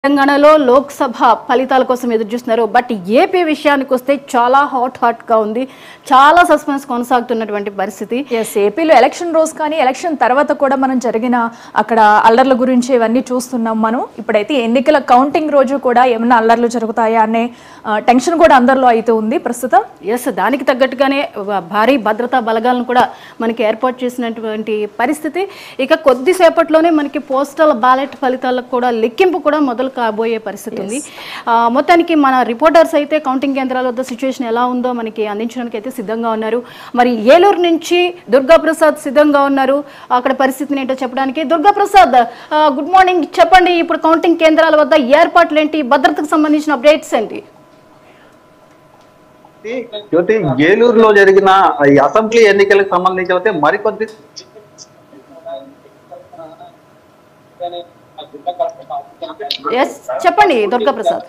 తెలంగాణలో లోక్సభ ఫలితాల కోసం ఎదురు చూస్తున్నారు బట్ ఏపీ విషయానికి వస్తే చాలా హాట్ హాట్ గా ఉంది చాలా సస్పెన్స్ కొనసాగుతున్నటువంటి పరిస్థితి ఎస్ ఏపీలో ఎలక్షన్ రోజు కానీ ఎలక్షన్ తర్వాత కూడా మనం జరిగిన అక్కడ అల్లర్ల గురించి ఇవన్నీ చూస్తున్నాం మనం ఇప్పుడైతే ఎన్నికల కౌంటింగ్ రోజు కూడా ఏమైనా అల్లర్లు జరుగుతాయా అనే ఆ, టెన్షన్ కూడా అందరిలో అయితే ఉంది ప్రస్తుతం ఎస్ దానికి తగ్గట్టుగానే వ- భారీ భద్రతా బలగాలను కూడా మనకి ఏర్పాటు చేసినటువంటి పరిస్థితి ఇక కొద్దిసేపట్లోనే మనకి పోస్టల్ బ్యాలెట్ ఫలితాలకు కూడా లెక్కింపు కూడా మొదలు కాబోయే పరిస్థితి ఉంది ఆ, మొత్తానికి మన రిపోర్టర్స్ అయితే కౌంటింగ్ కేంద్రాల వద్ద సిచ్యువేషన్ ఎలా ఉందో మనకి అందించడానికి అయితే సిద్ధంగా ఉన్నారు మరి ఏలూరు నుంచి దుర్గా ప్రసాద్ సిద్ధంగా ఉన్నారు అక్కడ పరిస్థితిని ఏంటో చెప్పడానికి దుర్గా ప్రసాద్ ఆ, గుడ్ మార్నింగ్ చెప్పండి ఇప్పుడు కౌంటింగ్ కేంద్రాల వద్ద ఏర్పాట్లు ఏంటి భద్రతకు సంబంధించిన అప్డేట్స్ ఏంటి జ్యోతి ఏలూరులో జరిగిన ఈ అసెంబ్లీ ఎన్నికలకు సంబంధించి అయితే మరికొద్ది ఎస్ చెప్పండి దుర్గా ప్రసాద్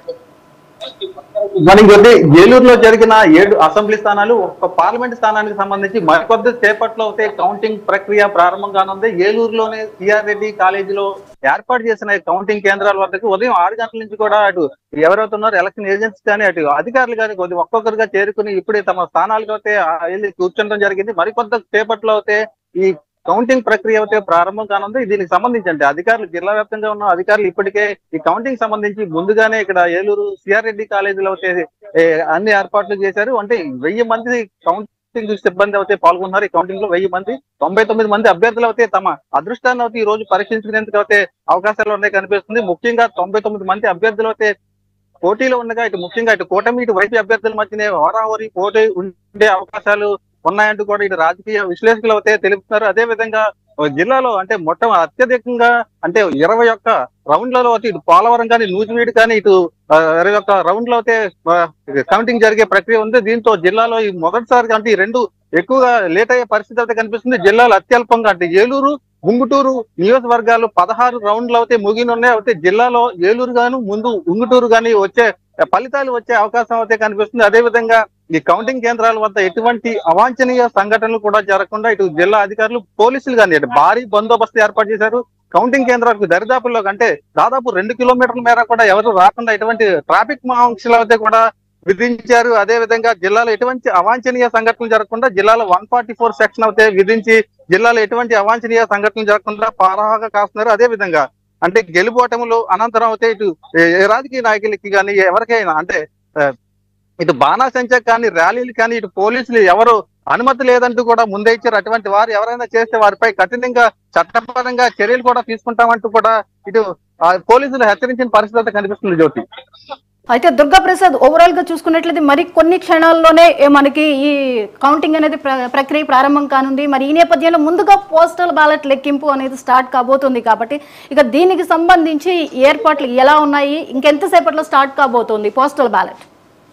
మనకి కొద్ది ఏలూరులో జరిగిన ఏడు అసెంబ్లీ స్థానాలు ఒక పార్లమెంట్ స్థానానికి సంబంధించి మరికొద్ది సేపట్లో అయితే కౌంటింగ్ ప్రక్రియ ప్రారంభం కానుంది ఏలూరులోని సిఆర్ రెడ్డి కాలేజీలో ఏర్పాటు చేసిన ఈ కౌంటింగ్ కేంద్రాల వద్దకు ఉదయం ఆరు గంటల నుంచి కూడా అటు ఎవరైతే ఉన్నారో ఎలక్షన్ ఏజెంట్స్ కానీ అటు అధికారులు కానీ కొద్ది ఒక్కొక్కరుగా చేరుకుని ఇప్పుడే తమ స్థానాలకు అయితే ఆ వెళ్ళి కూర్చుండడం జరిగింది మరికొద్ది సేపట్లో అయితే ఈ కౌంటింగ్ ప్రక్రియ అయితే ప్రారంభం కానుంది దీనికి సంబంధించి అంటే అధికారులు జిల్లా వ్యాప్తంగా ఉన్న అధికారులు ఇప్పటికే ఈ కౌంటింగ్ సంబంధించి ముందుగానే ఇక్కడ ఏలూరు సిఆర్ రెడ్డి కాలేజీలో అయితే ఏ, అన్ని ఏర్పాట్లు చేశారు అంటే వెయ్యి మంది కౌంటింగ్ సిబ్బంది అయితే పాల్గొన్నారు ఈ కౌంటింగ్ లో వెయ్యి మంది తొంభై తొమ్మిది మంది అభ్యర్థులు అయితే తమ అదృష్టాన్ని అయితే ఈ రోజు పరీక్షించుకునేందుకు అయితే అవకాశాలు ఉన్నాయి కనిపిస్తుంది ముఖ్యంగా తొంభై తొమ్మిది మంది అభ్యర్థులు అయితే పోటీలో ఉండగా ఇటు ముఖ్యంగా ఇటు కూటమి ఇటు వైసీపీ అభ్యర్థుల మధ్యనే హోరాహోరీ పోటీ ఉండే అవకాశాలు ఉన్నాయంటూ కూడా ఇటు రాజకీయ విశ్లేషకులు అయితే తెలుపుతున్నారు అదే విధంగా ఓ జిల్లాలో అంటే మొట్ట అత్యధికంగా అంటే ఇరవై ఒక్క రౌండ్లలో అయితే ఇటు పోలవరం కానీ నూజివీడు కానీ ఇటు ఆ, ఇరవై ఒక్క రౌండ్ లో అయితే ఆ, కౌంటింగ్ జరిగే ప్రక్రియ ఉంది దీంతో జిల్లాలో ఈ మొదటిసారిగా అంటే ఈ రెండు ఎక్కువగా లేట్ అయ్యే పరిస్థితి అయితే కనిపిస్తుంది జిల్లాలో అత్యల్పంగా అంటే ఏలూరు ఉంగుటూరు నియోజకవర్గాలు పదహారు రౌండ్లు అయితే ముగినున్నాయి అయితే జిల్లాలో ఏలూరు గాను ముందు ఉంగుటూరు గాని వచ్చే ఫలితాలు వచ్చే అవకాశం అయితే కనిపిస్తుంది అదే విధంగా ఈ కౌంటింగ్ కేంద్రాల వద్ద ఎటువంటి అవాంఛనీయ సంఘటనలు కూడా జరగకుండా ఇటు జిల్లా అధికారులు పోలీసులు కానీ ఇటు భారీ బందోబస్తు ఏర్పాటు చేశారు కౌంటింగ్ కేంద్రాలకు దరిదాపుల్లో అంటే దాదాపు రెండు కిలోమీటర్ల మేర కూడా ఎవరు రాకుండా ఎటువంటి ట్రాఫిక్ ఆంక్షలు అయితే కూడా విధించారు అదే విధంగా జిల్లాలో ఎటువంటి అవాంఛనీయ సంఘటనలు జరగకుండా జిల్లాలో వన్ ఫార్టీ ఫోర్ సెక్షన్ అయితే విధించి జిల్లాలో ఎటువంటి అవాంఛనీయ సంఘటనలు జరగకుండా పారాగా కాస్తున్నారు అదే విధంగా అంటే గెలుపోటములు అనంతరం అయితే ఇటు ఏ ఏ రాజకీయ నాయకులకి కానీ ఎవరికైనా అంటే ఆ, ఇటు బాణాసంచకు కానీ ర్యాలీలు కానీ ఇటు పోలీసులు ఎవరు అనుమతి లేదంటూ కూడా ముందే ఇచ్చారు అటువంటి వారు ఎవరైనా చేస్తే వారిపై కఠినంగా చట్టపరంగా చర్యలు కూడా తీసుకుంటామంటూ కూడా ఇటు ఆ, పోలీసులు హెచ్చరించిన పరిస్థితి అయితే కనిపిస్తుంది జ్యోతి అయితే దుర్గా ప్రసాద్ ఓవరాల్ గా చూసుకున్నట్లయితే మరి కొన్ని క్షణాల్లోనే ఏ మనకి ఈ కౌంటింగ్ అనేది ప్ర- ప్రక్రియ ప్రారంభం కానుంది మరి ఈ నేపథ్యంలో ముందుగా పోస్టల్ బ్యాలెట్ లెక్కింపు అనేది స్టార్ట్ కాబోతుంది కాబట్టి ఇక దీనికి సంబంధించి ఏర్పాట్లు ఎలా ఉన్నాయి ఇంకెంతసేపట్లో స్టార్ట్ కాబోతోంది పోస్టల్ బ్యాలెట్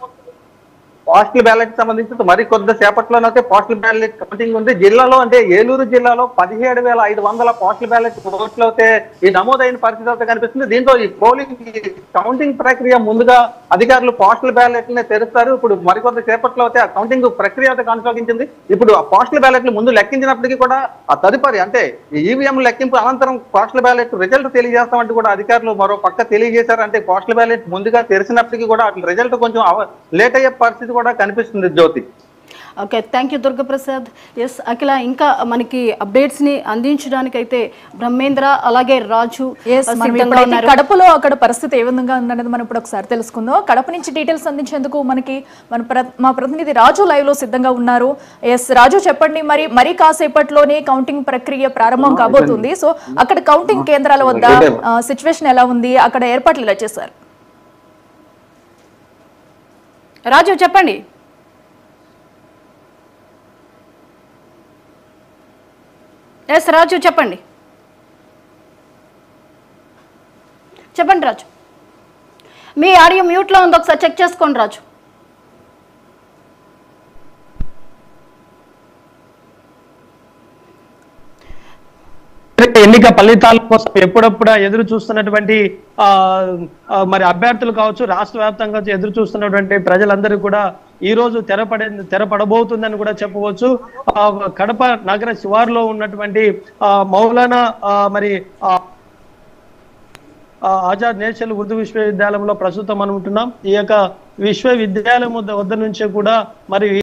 పోస్టల్ బ్యాలెట్ సంబంధించి మరి కొద్ది సేపట్లోనైతే పోస్టల్ బ్యాలెట్ కౌంటింగ్ ఉంది జిల్లాలో అంటే ఏలూరు జిల్లాలో పదిహేడు వేల ఐదు వందల పోస్టల్ బ్యాలెట్ ఓట్లు అయితే ఈ నమోదైన పరిస్థితి అయితే కనిపిస్తుంది దీంతో ఈ పోలింగ్ ఈ కౌంటింగ్ ప్రక్రియ ముందుగా అధికారులు పోస్టల్ బ్యాలెట్ ని తెరుస్తారు ఇప్పుడు మరికొద్ది సేపట్లో అయితే ఆ కౌంటింగ్ ప్రక్రియ అయితే కొనసాగించింది ఇప్పుడు ఆ పోస్టల్ బ్యాలెట్లు ముందు లెక్కించినప్పటికీ కూడా ఆ తదుపరి అంటే ఈవీఎం లెక్కింపు అనంతరం పోస్టల్ బ్యాలెట్ రిజల్ట్ తెలియజేస్తామంటూ కూడా అధికారులు మరో పక్క తెలియజేశారు అంటే పోస్టల్ బ్యాలెట్ ముందుగా తెరిచినప్పటికీ కూడా అట్లా రిజల్ట్ కొంచెం లేట్ అయ్యే పరిస్థితి కూడా కనిపిస్తుంది Jyothi okay thank you Durgaprasad S Akhila ఇంకా మనకి అప్డేట్స్ ని అందించడానికి అయితే బ్రహ్మేంద్ర అలాగే రాజు ఎస్ మనం సిద్ధంగా ఇప్పుడైతే ఉన్నారు కడపలో అక్కడ పరిస్థితి ఏ విధంగా ఉందనేది మనం ఇప్పుడు ఒకసారి తెలుసుకుందాం కడప నుంచి డీటెయిల్స్ అందించేందుకు మనకి మన ప్ర- మా ప్రతినిధి రాజు లైవ్ లో సిద్ధంగా ఉన్నారు ఎస్ రాజు చెప్పండి మరి మరి కాసేపట్లోనే కౌంటింగ్ ప్రక్రియ ప్రారంభం కాబోతుంది సో అక్కడ కౌంటింగ్ కేంద్రాల వద్ద సిచ్యువేషన్ ఎలా ఉంది అక్కడ ఏర్పాట్లు ఎలా చేశారు రాజు చెప్పండి ఎస్ రాజు చెప్పండి చెప్పండి రాజు మీ ఆడియో మ్యూట్లో ఉంది ఒకసారి చెక్ చేసుకోండి రాజు ఎన్నిక ఫలితాల కోసం ఎప్పుడప్పుడు ఎదురు చూస్తున్నటువంటి ఆ ఆ, మరి అభ్యర్థులు కావచ్చు రాష్ట్ర వ్యాప్తంగా ఎదురు చూస్తున్నటువంటి ప్రజలందరూ కూడా ఈ రోజు తెరపడే తెరపడబోతుందని కూడా చెప్పవచ్చు ఆ, కడప నగర శివారులో ఉన్నటువంటి ఆ, మౌలానా ఆ, మరి ఆ, ఆ, ఆజాద్ నేషనల్ ఉర్దూ విశ్వవిద్యాలయంలో ప్రస్తుతం మనం ఉంటున్నాం ఈ యొక్క విశ్వవిద్యాలయం వద్ద వద్ద నుంచే కూడా మరి